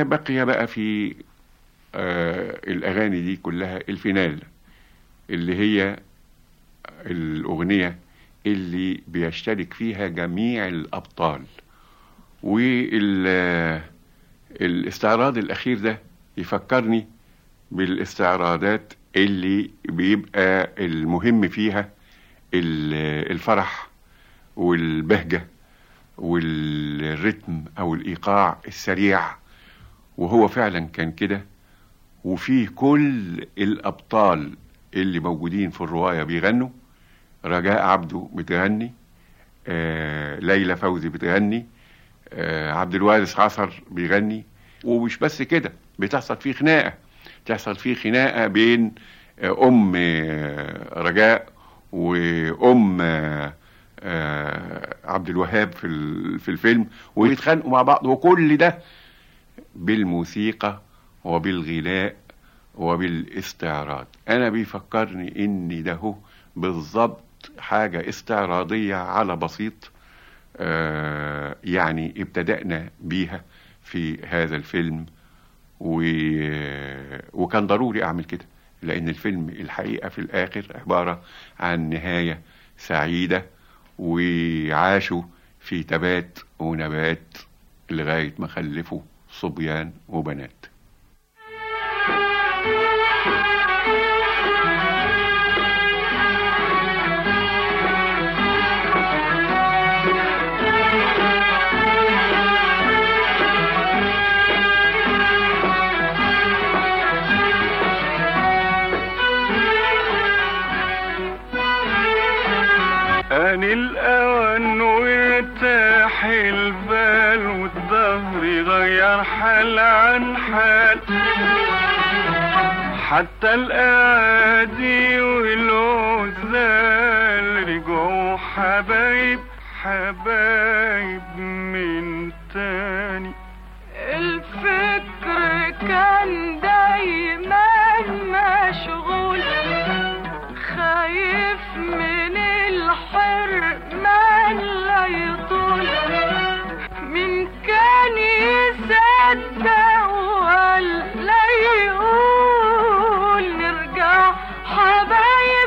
وبقي بقى في آه الأغاني دي كلها الفينال اللي هي الأغنية اللي بيشترك فيها جميع الأبطال والاستعراض الأخير ده يفكرني بالاستعراضات اللي بيبقى المهم فيها ال- الفرح والبهجة والرتم أو الإيقاع السريع وهو فعلا كان كده وفيه كل الأبطال اللي موجودين في الرواية بيغنوا رجاء عبده بتغني آه ليلى فوزي بتغني آه عبد الوارث عصر بيغني ومش بس كده بتحصل فيه خناقة تحصل فيه خناقة بين آه أم آه رجاء وأم آه آه عبد الوهاب في ال- في الفيلم ويتخانقوا مع بعض وكل ده بالموسيقى وبالغناء وبالاستعراض انا بيفكرني ان ده هو بالظبط حاجة استعراضية على بسيط آه يعني ابتدأنا بيها في هذا الفيلم و... وكان ضروري اعمل كده لان الفيلم الحقيقة في الاخر عبارة عن نهاية سعيدة وعاشوا في تبات ونبات لغاية ما خلفوا صبيان وبنات آن الأوان وارتاح البال والظهر غير حال عن حال حتى الأعادي والعزال رجعوا حبايب حبايب من تاني الفكر كان دايما مشغول خايف من الحرمان لا يطول من كان يصدق ولا يقول نرجع حبايب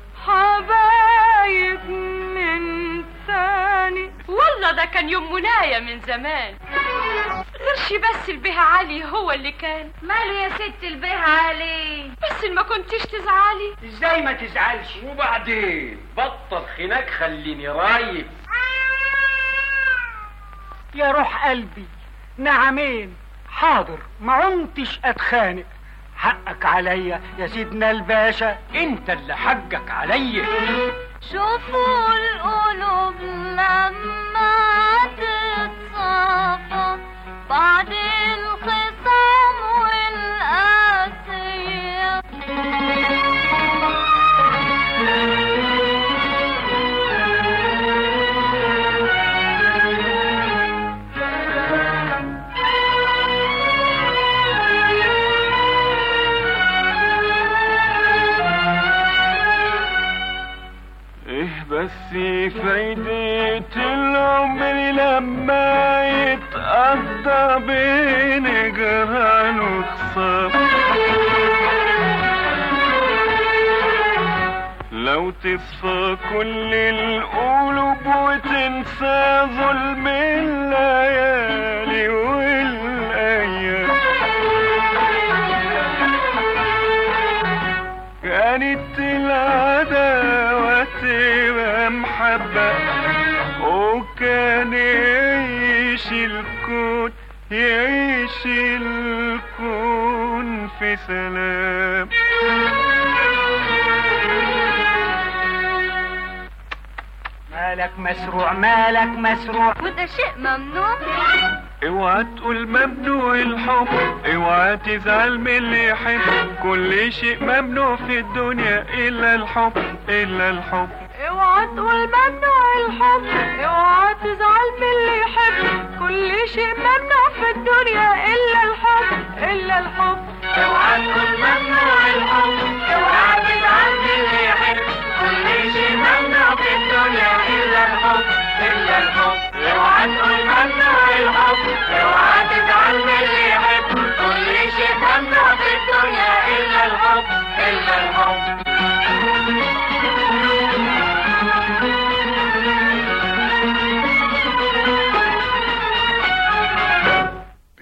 حبايب من تاني والله ده كان يوم منايا من زمان غيرش بس البيه علي هو اللي كان ماله يا ست البيه علي بس إن ما كنتش تزعلي ازاي ما تزعلش وبعدين بطل خناق خليني رايق يا روح قلبي نعمين حاضر ما عمتش اتخانق حقك عليا يا سيدنا الباشا انت اللي حقك عليا شوفوا القلوب لما تتصافى بعد الخصام والقاسية ايه بس فايدة العمر لما يتقضى بين جيران وخصام لو تصفى كل القلوب وتنسى ظلم الليالي والايام كانت العداوة تبقى محبة وكان يعيش الكون يعيش الكون في سلام مالك مسروع مالك مسروع وده شيء ممنوع اوعى تقول ممنوع الحب اوعى تزعل من اللي يحب كل شيء ممنوع في الدنيا الا الحب الا الحب اوعى تقول ممنوع الحب اوعى تزعل من اللي يحب كل شيء ممنوع في الدنيا الا الحب الا الحب اوعى تقول ممنوع الحب اوعى تزعل من اللي يحب كل شيء ممنوع في الدنيا الا الحب الا الحب اوعى تقول ممنوع الحب اوعى تزعل من اللي يحب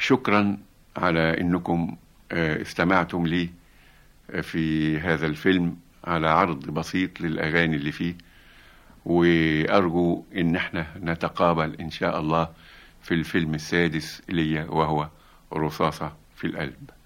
شكرا على انكم آه، استمعتم لي آه، في هذا الفيلم على عرض بسيط للاغاني اللي فيه وارجو ان احنا نتقابل ان شاء الله في الفيلم السادس ليا وهو رصاصة في القلب